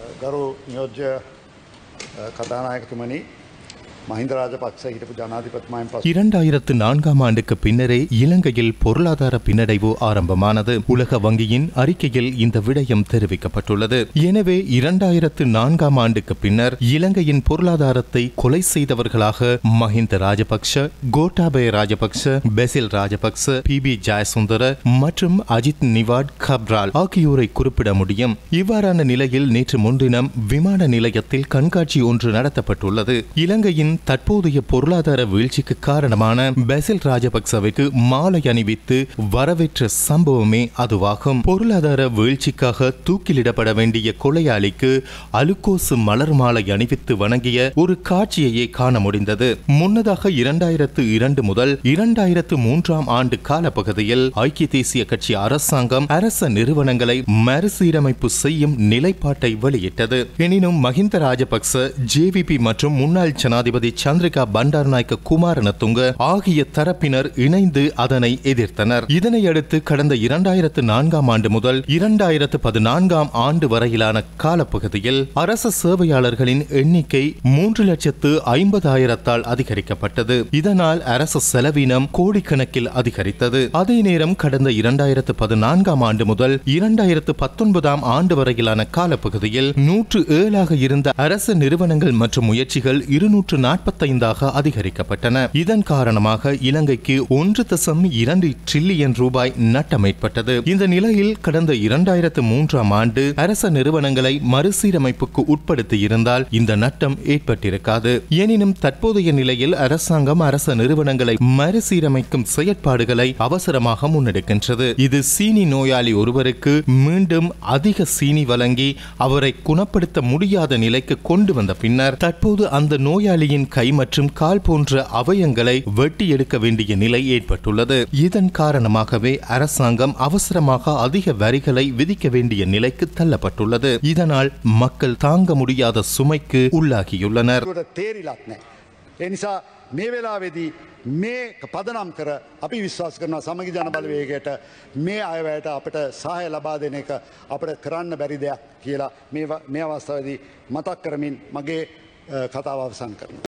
ගරු නියෝජ්‍ය කතානායකතුමනි මහින්ද රාජපක්ෂ හිටපු ජනාධිපතිමයන් පසු இரண்டாயிரத்து நான்காம் ஆண்டுக்கு பின்னரே இலங்கையில் பொருளாதார பின்னடைவு ஆரம்பமானது உலக வங்கியின் அறிக்கையில் இந்த விடயம் தெரிவிக்கப்பட்டுள்ளது எனவே இரண்டாயிரத்து நான்காம் ஆண்டுக்கு பின்னர் இலங்கையின் பொருளாதாரத்தை கொலை செய்தவர்களாக மஹிந்த ராஜபக்ஷ கோட்டாபய ராஜபக்ஷ பெசில் ராஜபக்ச பி பி ஜெயசுந்தர மற்றும் அஜித் நிவாட் கப்ரால் ஆகியோரை குறிப்பிட முடியும் இவ்வாறான நிலையில் நேற்று முன்தினம் விமான நிலையத்தில் கண்காட்சி ஒன்று நடத்தப்பட்டுள்ளது இலங்கையின் தற்போதைய பொருளாதார வீழ்ச்சிக்கு காரணமான பெசில் ராஜபக்சவிற்கு மாலை அணிவித்து வரவேற்ற சம்பவமே அதுவாகும் பொருளாதார வீழ்ச்சிக்காக தூக்கிலிடப்பட வேண்டிய கொலையாளிக்கு அலுக்கோசு மலர் மாலை அணிவித்து வணங்கிய ஒரு காட்சியையே காண முடிந்தது முன்னதாக இரண்டாயிரத்து இரண்டு முதல் இரண்டாயிரத்து மூன்றாம் ஆண்டு காலப்பகுதியில் ஐக்கிய தேசிய கட்சி அரசாங்கம் அரச நிறுவனங்களை மறுசீரமைப்பு செய்யும் நிலைப்பாட்டை வெளியிட்டது எனினும் மஹிந்த ராஜபக்ச ஜேவிபி மற்றும் முன்னாள் ஜனாதிபதி சந்திரிகா பண்டாரநாயக்க குமாரனத்துங்க ஆகிய தரப்பினர் இணைந்து அதனை எதிர்த்தனர் இதனையடுத்து கடந்த இரண்டாயிரத்து நான்காம் ஆண்டு முதல் இரண்டாயிரத்து பதினான்காம் ஆண்டு வரையிலான காலப்பகுதியில் அரச சேவையாளர்களின் எண்ணிக்கை மூன்று லட்சத்து ஐம்பதாயிரத்தால் அதிகரிக்கப்பட்டது இதனால் அரசு செலவினம் கோடிக்கணக்கில் அதிகரித்தது அதே நேரம் கடந்த இரண்டாயிரத்து பதினான்காம் ஆண்டு முதல் இரண்டாயிரத்து பத்தொன்பதாம் ஆண்டு வரையிலான காலப்பகுதியில் நூற்று ஏழாக இருந்த அரசு நிறுவனங்கள் மற்றும் முயற்சிகள் இருநூற்று நாற்பத்தைந்தாக அதிகரிக்கப்பட்டன இதன் காரணமாக இலங்கைக்கு ஒன்று தசம் இரண்டு டிரில்லியன் ரூபாய் நட்டம் ஏற்பட்டது இந்த நிலையில் கடந்த இரண்டாயிரத்து மூன்றாம் ஆண்டு அரச நிறுவனங்களை மறுசீரமைப்புக்கு உட்படுத்தி இருந்தால் இந்த நட்டம் ஏற்பட்டிருக்காது எனினும் தற்போதைய நிலையில் அரசாங்கம் அரச நிறுவனங்களை மறுசீரமைக்கும் செயற்பாடுகளை அவசரமாக முன்னெடுக்கின்றது இது சீனி நோயாளி ஒருவருக்கு மீண்டும் அதிக சீனி வழங்கி அவரை குணப்படுத்த முடியாத நிலைக்கு கொண்டு வந்த பின்னர் தற்போது அந்த நோயாளியின் கை மற்றும் கால் போன்ற அவயங்களை வெட்டி எடுக்க வேண்டிய நிலை ஏற்பட்டுள்ளது இதன் காரணமாகவே அரசாங்கம் அவசரமாக அதிக வரிகளை விதிக்க வேண்டிய நிலைக்கு தள்ளப்பட்டுள்ளது இதனால் மக்கள் தாங்க முடியாத சுமைக்கு உள்ளாகியுள்ளனர் ට තේරිලත් නෑ. එනිසා මේ වෙලාවෙදී මේ පදනම් කර අපි විශ්වාස කරන සමගි ජන බලවේගයට මේ අයවැයට අපට සහය ලබා දෙන එක අපට කරන්න බැරි දෙයක් කියලා මේ මේ අවස්ථාවදී මතක් කරමින් මගේ අ, කතාව අවසන් කරන.